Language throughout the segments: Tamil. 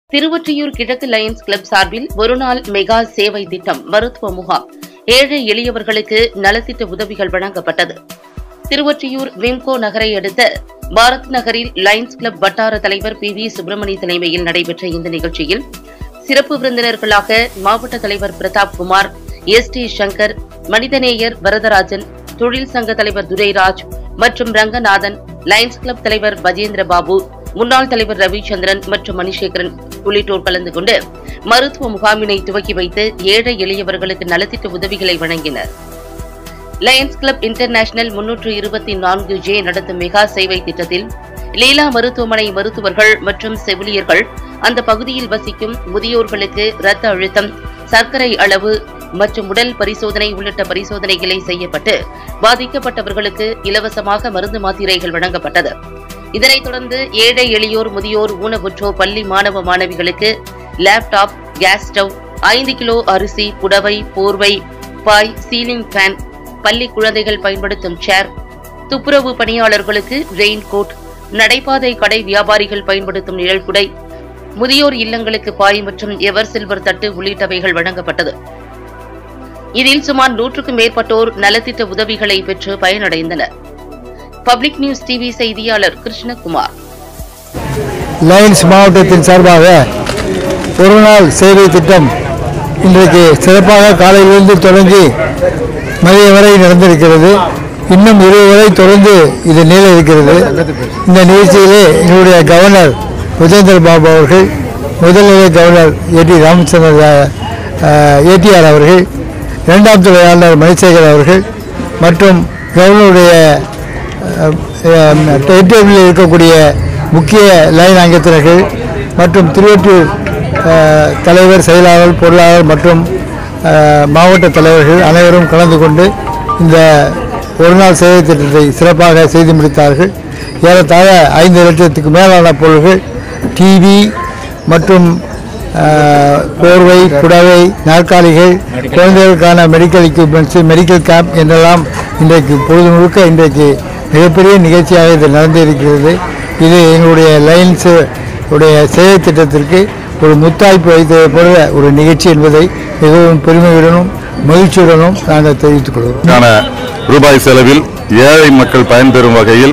திருவொற்றியூர் கிழக்கு லயன்ஸ் கிளப் சார்பில் ஒருநாள் மெகா சேவை திட்டம் மருத்துவ முகாம் ஏழை எளியவர்களுக்கு நலத்திட்ட உதவிகள் வழங்கப்பட்டது திருவொற்றியூர் விம்கோ நகரை அடுத்த பாரத் நகரில் லயன்ஸ் கிளப் வட்டார தலைவர் பி வி சுப்பிரமணி தலைமையில் நடைபெற்ற இந்த நிகழ்ச்சியில் சிறப்பு விருந்தினர்களாக மாவட்ட தலைவர் பிரதாப் குமார் எஸ் டி சங்கர் மனிதநேயர் வரதராஜன் தொழில் சங்க தலைவர் துரைராஜ் மற்றும் ரங்கநாதன் லயன்ஸ் கிளப் தலைவர் பஜேந்திர பாபு முன்னாள் தலைவர் ரவிச்சந்திரன் மற்றும் மணிசேகரன் உள்ளிட்டோர் கலந்து கொண்டு மருத்துவ முகாமினை துவக்கி வைத்து ஏழை எளியவர்களுக்கு நலத்திட்ட உதவிகளை வழங்கினர் லயன்ஸ் கிளப் இன்டர்நேஷனல் முன்னூற்று இருபத்தி நான்கு ஜே நடத்தும் மெகா சேவை திட்டத்தில் லீலா மருத்துவமனை மருத்துவர்கள் மற்றும் செவிலியர்கள் அந்த பகுதியில் வசிக்கும் முதியோர்களுக்கு இரத்த அழுத்தம் சர்க்கரை அளவு மற்றும் உடல் பரிசோதனை உள்ளிட்ட பரிசோதனைகளை செய்யப்பட்டு பாதிக்கப்பட்டவர்களுக்கு இலவசமாக மருந்து மாத்திரைகள் வழங்கப்பட்டது இதனைத் தொடர்ந்து ஏழை எளியோர் முதியோர் ஊனமுற்றோர் பள்ளி மாணவ மாணவிகளுக்கு லேப்டாப் கேஸ் ஸ்டவ் ஐந்து கிலோ அரிசி புடவை போர்வை பாய் சீலிங் ஃபேன் பள்ளி குழந்தைகள் பயன்படுத்தும் சேர் துப்புரவு பணியாளர்களுக்கு ரெயின் கோட் நடைபாதை கடை வியாபாரிகள் பயன்படுத்தும் நிழல் குடை முதியோர் இல்லங்களுக்கு பாய் மற்றும் எவர் சில்வர் தட்டு உள்ளிட்டவைகள் வழங்கப்பட்டது இதில் சுமார் நூற்றுக்கும் மேற்பட்டோர் நலத்திட்ட உதவிகளை பெற்று பயனடைந்தனர் பப்ளிக் நியூஸ் டிவி செய்தியாளர் கிருஷ்ணகுமார் லயன்ஸ் மாவட்டத்தின் சார்பாக ஒரு நாள் சேவை திட்டம் இன்றைக்கு சிறப்பாக காலையிலிருந்து தொடங்கி மதியம் வரை நடந்திருக்கிறது இன்னும் இருபது வரை தொடர்ந்து இது நீள இருக்கிறது இந்த நிகழ்ச்சியிலே எங்களுடைய கவர்னர் விஜேந்திர பாபு அவர்கள் முதல்நிலை governor A T Ramachandra ATR அவர்கள் இரண்டாம் துறை ஆளுநர் மணிசேகர் அவர்கள் மற்றும் கவர்னருடைய டெரிட்டரியில் இருக்கக்கூடிய முக்கிய லைன் அங்கத்தினர்கள் மற்றும் திருவொற்றியூர் அஹ், தலைவர் செயலாளர் பொருளாளர் மற்றும் அஹ், மாவட்ட தலைவர்கள் அனைவரும் கலந்து கொண்டு இந்த ஒரு நாள் சேவை திட்டத்தை சிறப்பாக செய்து முடித்தார்கள் ஏறத்தாழ ஐந்து லட்சத்துக்கு மேலான பொருள்கள் டிவி மற்றும் அஹ், போர்வை புடவை நாற்காலிகள் குழந்தைகளுக்கான மெடிக்கல் எக்யூப்மெண்ட்ஸ் மெடிக்கல் கேம்ப் என்றெல்லாம் இன்றைக்கு பொழுது முழுக்க இன்றைக்கு மிகப்பெரிய நிகழ்ச்சியாக இது நடந்திருக்கிறது இது எங்களுடைய லைன்ஸ் உடைய சேவை திட்டத்திற்கு ஒரு முத்தாய்ப்பு வைத்ததை போல ஒரு நிகழ்ச்சி என்பதை மிகவும் பெருமையுடனும் மகிழ்ச்சியுடனும் நாங்கள் தெரிவித்துக் கொள்கிறோம் க்கான ரூபாய் செலவில் ஏழை மக்கள் பயன்பெறும் வகையில்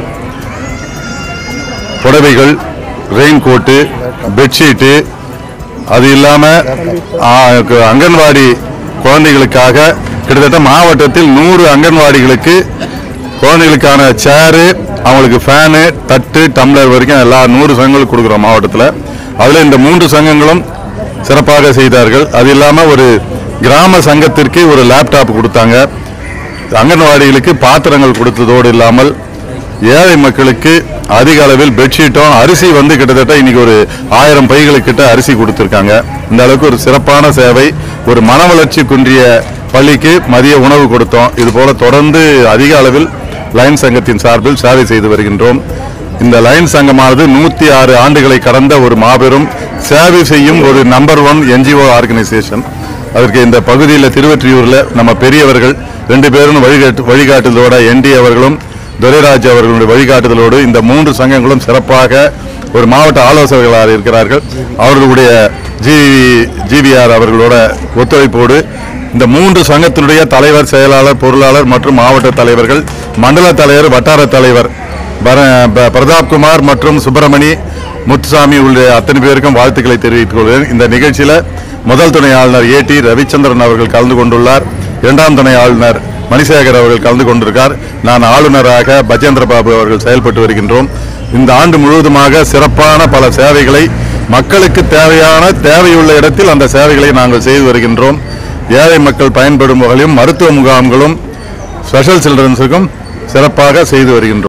புடவைகள் ரெயின் கோட்டு பெட்ஷீட்டு அது இல்லாமல் அங்கன்வாடி குழந்தைகளுக்காக கிட்டத்தட்ட மாவட்டத்தில் நூறு அங்கன்வாடிகளுக்கு குழந்தைகளுக்கான சேரு அவங்களுக்கு ஃபேனு தட்டு டம்ளர் வரைக்கும் எல்லா நூறு சங்கங்களும் கொடுக்குறோம் மாவட்டத்தில் அதில் இந்த மூன்று சங்கங்களும் சிறப்பாக செய்தார்கள் அது இல்லாமல் ஒரு கிராம சங்கத்திற்கு ஒரு லேப்டாப் கொடுத்தாங்க அங்கன்வாடிகளுக்கு பாத்திரங்கள் கொடுத்ததோடு இல்லாமல் ஏழை மக்களுக்கு அதிக அளவில் பெட்ஷீட்டும் அரிசி வந்து கிட்டத்தட்ட இன்னைக்கு ஒரு ஆயிரம் பைகளுக்கிட்ட அரிசி கொடுத்துருக்காங்க இந்த அளவுக்கு ஒரு சிறப்பான சேவை ஒரு மன வளர்ச்சி குன்றிய பள்ளிக்கு மதிய உணவு கொடுத்தோம் இது போல தொடர்ந்து அதிக அளவில் லயன் சங்கத்தின் சார்பில் சேவை செய்து வருகின்றோம் இந்த லயன் சங்கமானது நூத்தி ஆறு ஆண்டுகளை கடந்த ஒரு மாபெரும் சேவை செய்யும் ஒரு நம்பர் ஒன் என்ஜிஓ ஆர்கனைசேஷன் அதற்கு இந்த பகுதியில் திருவற்றியூர்ல நம்ம பெரியவர்கள் ரெண்டு பேரும் வழிகாட்டு வழிகாட்டுதலோட என்டி அவர்களும் துரைராஜ் அவர்களுடைய வழிகாட்டுதலோடு இந்த மூன்று சங்கங்களும் சிறப்பாக ஒரு மாவட்ட ஆலோசகர்களாக இருக்கிறார்கள் அவர்களுடைய ஜி ஜிவிஆர் அவர்களோட ஒத்துழைப்போடு இந்த மூன்று சங்கத்தினுடைய தலைவர் செயலாளர் பொருளாளர் மற்றும் மாவட்ட தலைவர்கள் மண்டல தலைவர் வட்டார தலைவர் பர- ப- பிரதாப் குமார் மற்றும் சுப்பிரமணி முத்துசாமி உள்ள அத்தனை பேருக்கும் வாழ்த்துக்களை தெரிவித்துக் கொள்கிறேன் இந்த நிகழ்ச்சியில முதல் துணை ஆளுநர் ஏ டி ரவிச்சந்திரன் அவர்கள் கலந்து கொண்டுள்ளார் இரண்டாம் துணை ஆளுநர் மணிசேகர் அவர்கள் கலந்து கொண்டிருக்கார் நான் ஆளுநராக பஜேந்திர பாபு அவர்கள் செயல்பட்டு வருகின்றோம் இந்த ஆண்டு முழுவதுமாக சிறப்பான பல சேவைகளை மக்களுக்கு தேவையான தேவையுள்ள இடத்தில் அந்த சேவைகளை நாங்கள் செய்து வருகின்றோம் ஏழை மக்கள் பயன்படும் வகையிலும் மருத்துவ முகாம்களும் ஸ்பெஷல் சில்ட்ரன்ஸுக்கும் சிறப்பாக செய்து வருகின்றோம்